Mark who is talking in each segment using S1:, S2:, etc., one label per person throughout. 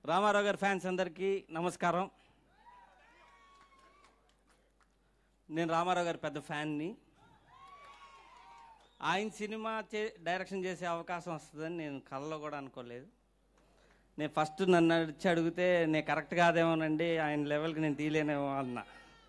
S1: రామారావు గారి ఫ్యాన్స్ అందరికీ నమస్కారం నేను రామారావు గారి పెద్ద ఫ్యాన్ని ఆయన సినిమా చే డైరెక్షన్ చేసే అవకాశం వస్తుందని నేను కళ్ళలో కూడా అనుకోలేదు నేను ఫస్ట్ నన్ను వచ్చి అడిగితే నేను కరెక్ట్ కాదేమోనండి ఆయన లెవెల్కి నేను తీయలేనేమో అన్నా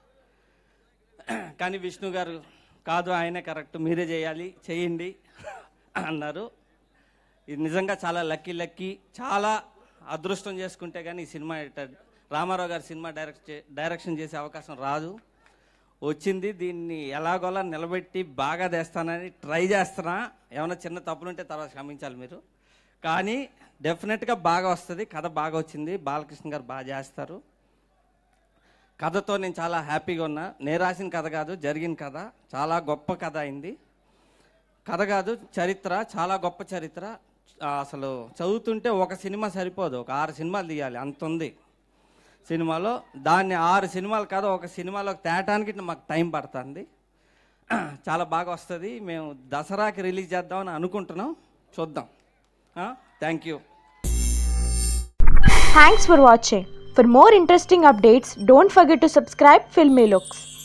S1: కానీ విష్ణు గారు కాదు ఆయనే కరెక్ట్ మీరే చేయాలి చేయండి అన్నారు ఇది నిజంగా చాలా లక్కీ లక్కీ చాలా అదృష్టం చేసుకుంటే కానీ ఈ సినిమా ఇట్ట- రామారావు గారి సినిమా డైరెక్ట్ చే- డైరెక్షన్ చేసే అవకాశం రాదు వచ్చింది దీన్ని ఎలాగోలా నిలబెట్టి బాగా తెస్తానని ట్రై చేస్తున్నా ఏమైనా చిన్న తప్పులుంటే తర్వాత క్షమించాలి మీరు కానీ డెఫినెట్గా బాగా వస్తుంది కథ బాగా వచ్చింది బాలకృష్ణ గారు బాగా చేస్తారు కథతో నేను చాలా హ్యాపీగా ఉన్నా నేను రాసిన కథ కాదు జరిగిన కథ చాలా గొప్ప కథ అయింది కథ కాదు చరిత్ర చాలా గొప్ప చరిత్ర ఆ, అసలు చదువుతుంటే ఒక సినిమా సరిపోదు ఒక ఆరు సినిమాలు తీయాలి అంత ఉంది సినిమాలో దాన్ని ఆరు సినిమాలు కాదు ఒక సినిమాలో తేటానికి మాకు టైం పడుతుంది చాలా బాగా వస్తుంది మేము దసరాకి రిలీజ్ చేద్దామని అనుకుంటున్నాం చూద్దాం thank you
S2: Thanks for watching. For more interesting updates, don't forget to subscribe Filmy Looks.